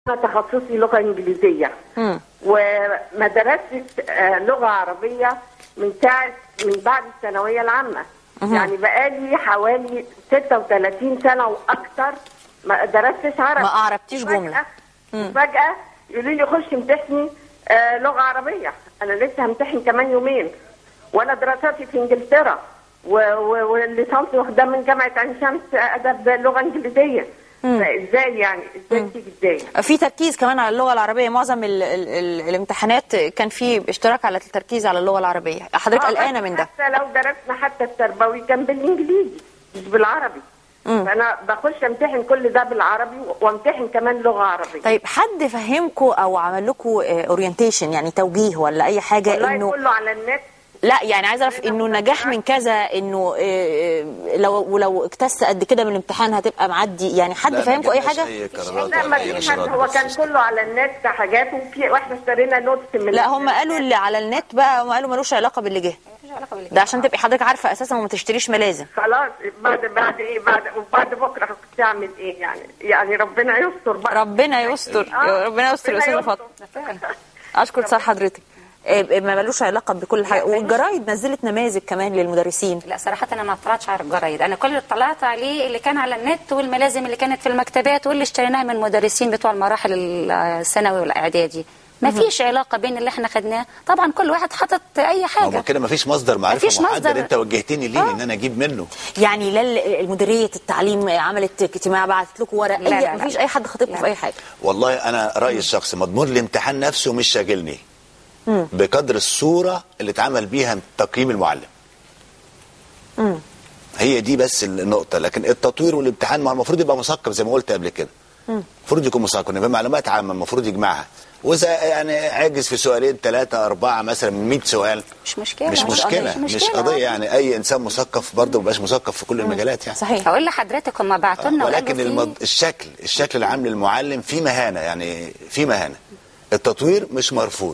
انا تخصصي لغه انجليزيه مم. وما درستش آه، لغه عربيه من ساعه من بعد الثانويه العامه يعني بقالي حوالي 36 سنه واكثر ما درستش عربي ما أعربتيش جملة. فجاه فجاه يقولوا لي خشي امتحني آه، لغه عربيه انا لسه همتحن كمان يومين وانا دراساتي في انجلترا و- و- والليسانس واخداه من جامعه عين شمس ادب لغه انجليزيه فازاي يعني ازاي تيجي ازاي في تركيز كمان على اللغه العربيه معظم ال ال ال الامتحانات كان في اشتراك على التركيز على اللغه العربيه حضرتك آه، قلقانه بس من ده حتى لو درسنا حتى التربوي كان بالانجليزي مش بالعربي فانا بخش امتحن كل ده بالعربي وامتحن كمان لغه عربيه طيب حد فهمكم او عمل لكم اورينتيشن يعني توجيه ولا اي حاجه والله انه كله على النت لا يعني عايز اعرف انه نجاح من كذا انه آه، آه، لو ولو اكتست قد كده من الامتحان هتبقى معدي يعني حد لا، فاهمكم ما اي جبناش حاجه اي قرارات لا ما ولا اي فيش حد اشارات هو كان بالسيستم. كله على النت حاجات وفي واحنا اشترينا نوتس من لا هم قالوا اللي على النت بقى هم قالوا ملوش علاقه باللي جه ده عشان تبقي حضرتك عارفه اساسا وما تشتريش ملازم خلاص بعد بعد ايه بعد وبعد بكره كنت اعمل ايه يعني يعني ربنا يستر بقى ربنا يستر آه، ربنا يستر يا استاذه فاطمه اشكر اتصال حضرتك آه، ما ملوش علاقه بكل حاجه والجرايد نزلت نماذج كمان للمدرسين لا صراحة أنا ما اطلعتش على الجرايد أنا كل اللي اطلعت عليه اللي كان على النت والملازم اللي كانت في المكتبات واللي اشتريناها من المدرسين بتوع المراحل الثانوي والإعدادي ما فيش علاقة بين اللي احنا خدناه طبعا كل واحد حاط أي ما حاجة هو كده مفيش مصدر معرفه مفيش محدد مصدر. انت وجهتني ليه ان انا اجيب منه يعني لا ال- المديريه التعليم عملت اجتماع بعتت لكم ورق لا، اي لا، لا. مفيش اي حد خاطبكم لا. في اي حاجه والله انا رايي الشخصي مضمون الامتحان نفسه مش شاغلني بقدر الصوره اللي اتعمل بيها تقييم المعلم هي دي بس النقطه لكن التطوير والامتحان ما هو المفروض يبقى مثقف زي ما قلت قبل كده المفروض يكون مثقف يبقى معلومات عامه المفروض يجمعها واذا يعني عاجز في سؤالين ثلاثه اربعه مثلا من 100 سؤال مش مشكلة مش مشكله مش مش مشكلة. قضيه يعني اي انسان مثقف برضه ما بيبقاش مثقف في كل المجالات يعني صحيح هقول لحضرتك هم بعتوا لنا ولكن وقالوا المض... في الشكل الشكل العام للمعلم في مهانه يعني في مهانه التطوير مش مرفوض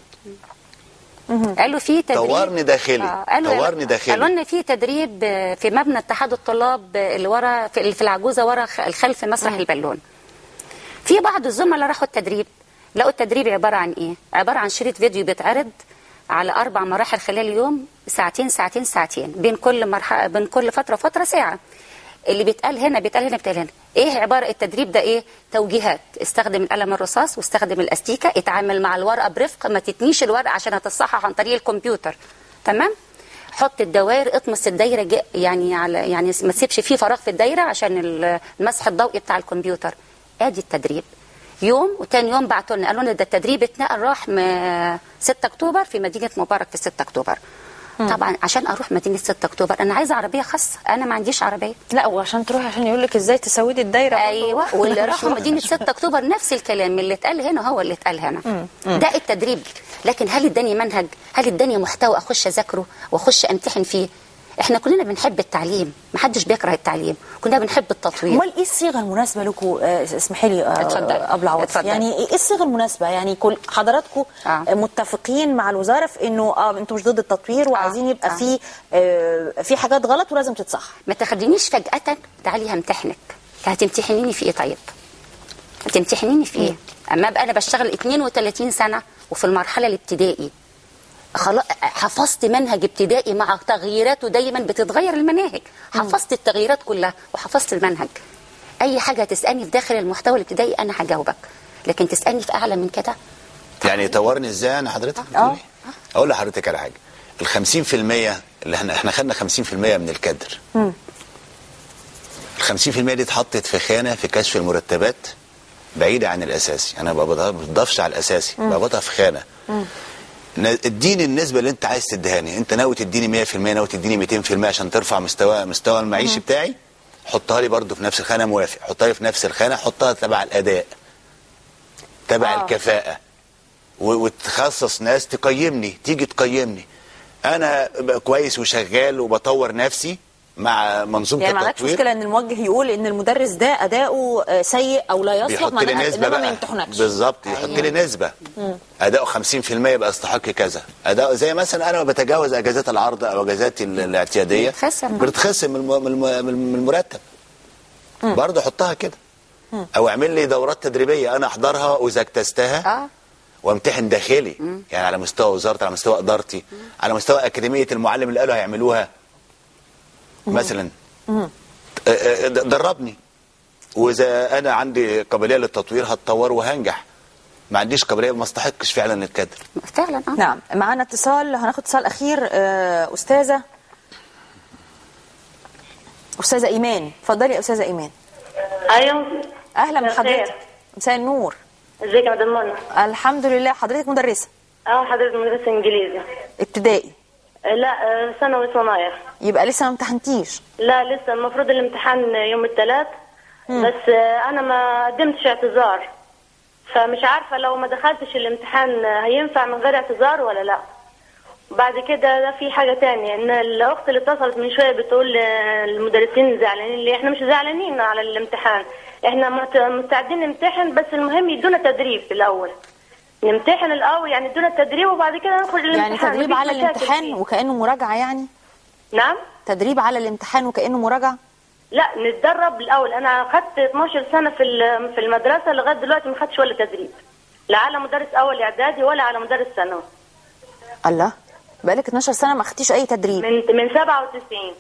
قالوا في تدريب طورني داخلي. قالوا طورني داخلي. قالوا لنا في تدريب آه، في مبنى اتحاد الطلاب آه، اللي ورا في اللي في العجوزه ورا خ- الخلف مسرح البالون في بعض الزملاء راحوا التدريب لقوا التدريب عباره عن ايه عباره عن شريط فيديو بيتعرض على اربع مراحل خلال اليوم ساعتين ساعتين ساعتين بين كل مرحله بين كل فتره وفتره ساعه اللي بيتقال هنا بيتقال هنا بيتقال هنا ايه عباره التدريب ده ايه توجيهات استخدم القلم الرصاص واستخدم الاستيكه اتعامل مع الورقه برفق ما تتنيش الورقه عشان هتتصحح عن طريق الكمبيوتر تمام حط الدوائر اطمس الدايره ج- يعني على يعني ما تسيبش فيه فراغ في الدايره عشان ال- المسح الضوئي بتاع الكمبيوتر ادي التدريب يوم وتاني يوم بعتوا لنا قالوا لنا ده التدريب اتنقل راح م 6 اكتوبر في مدينه مبارك في 6 اكتوبر طبعا عشان اروح مدينه 6 اكتوبر انا عايزه عربيه خاصه انا ما عنديش عربيه لا وعشان تروحي عشان يقول لك ازاي تسودي الدايره برضه. ايوه واللي مش راحوا واحد. مدينه 6 اكتوبر نفس الكلام اللي اتقال هنا هو اللي اتقال هنا ده التدريب لكن هل اداني منهج هل اداني محتوى اخش اذاكره واخش امتحن فيه احنا كلنا بنحب التعليم محدش بيكره التعليم كلنا بنحب التطوير امال ايه الصيغه المناسبه لكم آه، اسمحي لي آه، اتفضل. ابله عوض اتفضل. يعني ايه الصيغه المناسبه يعني كل حضراتكم آه. متفقين مع الوزاره في انه اه انتوا مش ضد التطوير وعايزين يبقى آه. في آه، في حاجات غلط ولازم تتصح ما تاخدنيش فجاه تعالي همتحنك هتمتحنيني في ايه طيب هتمتحنيني في ايه اما ابقى انا بشتغل 32 سنه وفي المرحله الابتدائي خلاص حفظت منهج ابتدائي مع تغييراته دايما بتتغير المناهج حفظت التغييرات كلها وحفظت المنهج اي حاجه تسالني في داخل المحتوى الابتدائي انا هجاوبك لكن تسالني في اعلى من كده يعني طورني ازاي انا حضرتك بتقولي اقول لحضرتك على حاجه ال 50% اللي احنا احنا خدنا 50% من الكادر ال 50% دي اتحطت في خانه في كشف المرتبات بعيده عن الاساسي انا ما بضافش على الاساسي بضافها في خانه ن- اديني النسبه اللي انت عايز تديهاني انت ناوي تديني 100% ناوي تديني 200% عشان ترفع مستوى مستوى المعيشي بتاعي حطها لي برضو في نفس الخانه موافق حطها لي في نفس الخانه حطها تبع الاداء تبع آه. الكفاءه و- وتخصص ناس تقيمني تيجي تقيمني انا بقى كويس وشغال وبطور نفسي مع منظومه يعني ما عندكش التطوير مشكله ان الموجه يقول ان المدرس ده اداؤه آه، سيء او لا يصلح بيحط ما لي أنا- نسبه إنما ما بقى يمتحنكش بالظبط يحط لي نسبه اداؤه 50% يبقى استحق كذا اداؤه زي مثلا انا بتجاوز اجازات العرض او اجازاتي ال- الاعتياديه بيتخصم. بتخصم من الم- من الم- من المرتب برضه حطها كده او اعمل لي دورات تدريبيه انا احضرها واذا اجتزتها اه وامتحن داخلي يعني على مستوى وزارتي على مستوى ادارتي على مستوى اكاديميه المعلم اللي قالوا هيعملوها مثلا آه، آه، د- دربني واذا انا عندي قابليه للتطوير هتطور وهنجح ما عنديش قابليه ما استحقش فعلا الكادر فعلا اه نعم معانا اتصال هناخد اتصال اخير آه، استاذه استاذه ايمان اتفضلي يا استاذه ايمان ايوه اهلا مساء بحضرتك الخير. مساء النور ازيك يا مدام منى الحمد لله حضرتك مدرسه اه حضرتك مدرسة انجليزي ابتدائي آه، لا آه، ثانوي صنايع يبقى لسه ما امتحنتيش لا لسه المفروض الامتحان يوم الثلاث بس آه، انا ما قدمتش اعتذار فمش عارفة لو ما دخلتش الامتحان آه، هينفع من غير اعتذار ولا لا بعد كده ده في حاجة تانية ان الاخت اللي اتصلت من شوية بتقول آه، المدرسين زعلانين ليه احنا مش زعلانين على الامتحان احنا مت- مستعدين نمتحن بس المهم يدونا تدريب في الاول نمتحن الاول يعني يدونا التدريب وبعد كده ندخل الامتحان يعني تدريب مفيش على مشاكل الامتحان فيه. وكانه مراجعه يعني نعم تدريب على الامتحان وكانه مراجعه لا نتدرب الاول انا خدت 12 سنه في ال- في المدرسه لغايه دلوقتي ما خدتش ولا تدريب لا على مدرس اول اعدادي ولا على مدرس ثانوي الله بقالك 12 سنه ما اخدتيش اي تدريب من من 97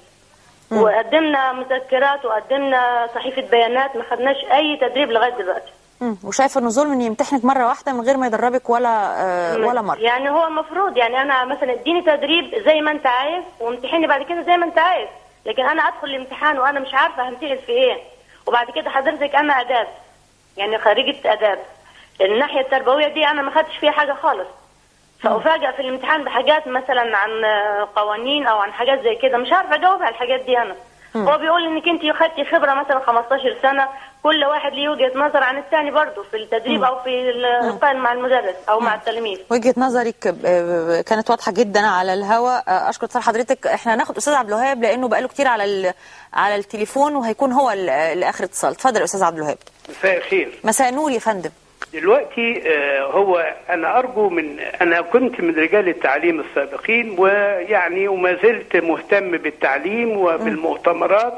وقدمنا مذكرات وقدمنا صحيفه بيانات ما خدناش اي تدريب لغايه دلوقتي مم. وشايفه انه ظلم انه يمتحنك مره واحده من غير ما يدربك ولا آه ولا مره يعني هو المفروض يعني انا مثلا اديني تدريب زي ما انت عايز وامتحني بعد كده زي ما انت عايز لكن انا ادخل الامتحان وانا مش عارفه همتحن في ايه وبعد كده حضرتك انا اداب يعني خريجه اداب الناحيه التربويه دي انا ما خدتش فيها حاجه خالص فافاجئ في الامتحان بحاجات مثلا عن آه، قوانين او عن حاجات زي كده مش عارفه اجاوب على الحاجات دي انا هو بيقول انك انت خدتي خبره مثلا 15 سنه كل واحد ليه وجهه نظر عن الثاني برضه في التدريب او في القائم مع المدرس او مع التلميذ وجهه نظرك آه، كانت واضحه جدا على الهواء آه، اشكر اتصال حضرتك احنا هناخد استاذ عبد الوهاب لانه بقاله كتير على ال- على التليفون وهيكون هو ال- لاخر اتصال اتفضل يا استاذ عبد الوهاب مساء الخير مساء النور يا فندم دلوقتي آه، هو انا ارجو من انا كنت من رجال التعليم السابقين ويعني وما زلت مهتم بالتعليم وبالمؤتمرات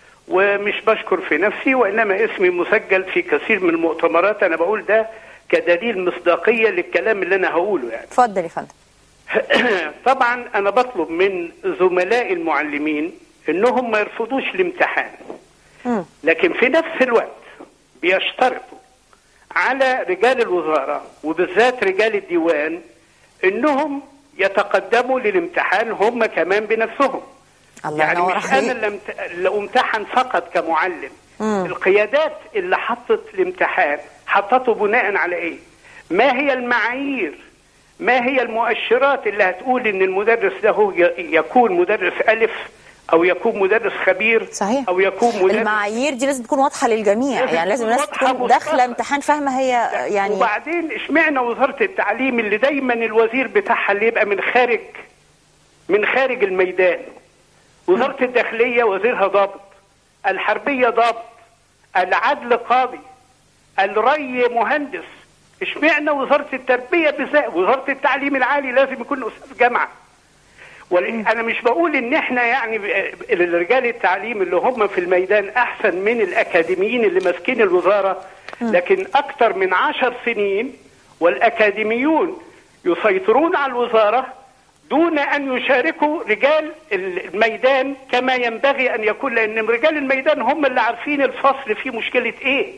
ومش بشكر في نفسي وانما اسمي مسجل في كثير من المؤتمرات انا بقول ده كدليل مصداقيه للكلام اللي انا هقوله يعني اتفضل يا فندم طبعا انا بطلب من زملاء المعلمين انهم ما يرفضوش الامتحان مم. لكن في نفس الوقت بيشترطوا على رجال الوزاره وبالذات رجال الديوان انهم يتقدموا للامتحان هم كمان بنفسهم الله يعني ينور مش انا عليك اللي امت- اللي امتحن فقط كمعلم مم. القيادات اللي حطت الامتحان حطته بناء على ايه ما هي المعايير ما هي المؤشرات اللي هتقول ان المدرس ده هو ي- يكون مدرس الف او يكون مدرس خبير صحيح او يكون مدرس المعايير دي لازم تكون واضحه للجميع لازم يعني لازم تكون الناس واضحة تكون داخله مسبقة. امتحان فاهمه هي يعني وبعدين اشمعنى وزاره التعليم اللي دايما الوزير بتاعها اللي يبقى من خارج من خارج الميدان وزاره الداخليه وزيرها ضابط الحربيه ضابط العدل قاضي الري مهندس اشمعنى وزاره التربيه بالذات وزاره التعليم العالي لازم يكون استاذ جامعه ول- انا مش بقول ان احنا يعني ب- رجال التعليم اللي هم في الميدان احسن من الاكاديميين اللي ماسكين الوزاره لكن اكثر من عشر سنين والاكاديميون يسيطرون على الوزاره دون ان يشاركوا رجال الميدان كما ينبغي ان يكون لان رجال الميدان هم اللي عارفين الفصل فيه مشكله ايه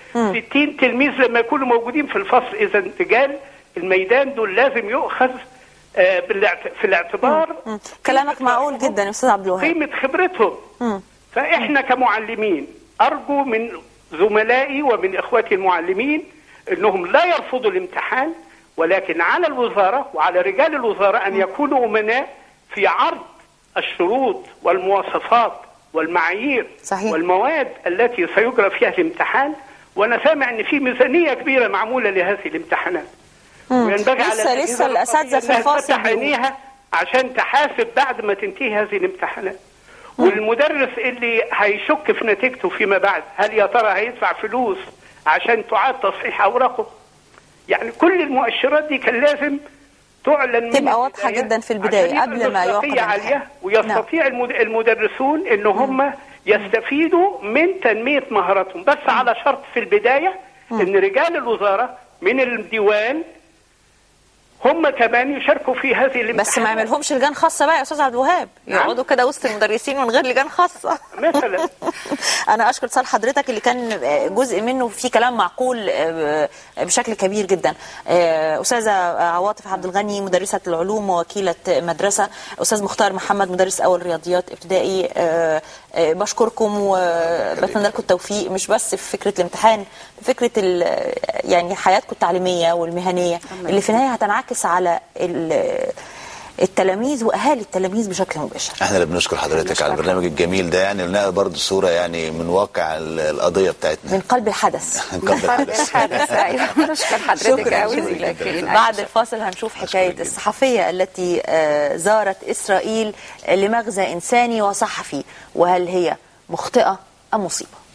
60 تلميذ لما يكونوا موجودين في الفصل اذا رجال الميدان دول لازم يؤخذ آه، بالاعت- في الاعتبار مم. كلامك معقول جدا يا استاذ عبد الوهاب قيمة خبرتهم مم. فإحنا كمعلمين أرجو من زملائي ومن إخواتي المعلمين أنهم لا يرفضوا الامتحان ولكن على الوزارة وعلى رجال الوزارة أن يكونوا أمناء في عرض الشروط والمواصفات والمعايير صحيح. والمواد التي سيجرى فيها الامتحان وأنا سامع أن في ميزانية كبيرة معمولة لهذه الامتحانات وينبغي على لسه- الأجهزة لسه الأساتذة في إنها الفاصل تفتح بيقولوا. عينيها عشان تحاسب بعد ما تنتهي هذه الامتحانات والمدرس اللي هيشك في نتيجته فيما بعد هل يا ترى هيدفع فلوس عشان تعاد تصحيح اوراقه يعني كل المؤشرات دي كان لازم تعلن من تبقى واضحة البداية جدا في البداية عشان يبقى قبل ما يعقد المصداقية الامتحان. عالية ويستطيع المد- المدرسون ان هم يستفيدوا من تنميه مهاراتهم بس على شرط في البدايه ان رجال الوزاره من الديوان هم كمان يشاركوا في هذه الامتحانات بس ما يعملهمش لجان خاصه بقى يا استاذ عبد الوهاب نعم. يقعدوا كده وسط المدرسين من غير لجان خاصه مثلا انا اشكر اتصال حضرتك اللي كان جزء منه في كلام معقول آه، بشكل كبير جدا آه، استاذه عواطف عبد الغني مدرسه العلوم ووكيله مدرسه استاذ مختار محمد مدرس اول رياضيات ابتدائي آه، آه، بشكركم وبتمنى لكم التوفيق مش بس في فكره الامتحان في فكره ال- يعني حياتكم التعليميه والمهنيه اللي في النهايه هتنعكس على ال- التلاميذ واهالي التلاميذ بشكل مباشر احنا اللي بنشكر حضرتك على البرنامج الجميل ده يعني لنا برضه صوره يعني من واقع ال- القضيه بتاعتنا من قلب الحدث من قبل الحدث الحدث ايوه نشكر حضرتك شكرا قوي جزيلا لكن بعد الفاصل هنشوف حكاية جدا. الصحفية التي آه، زارت إسرائيل لمغزى إنساني وصحفي وهل هي مخطئة أم مصيبة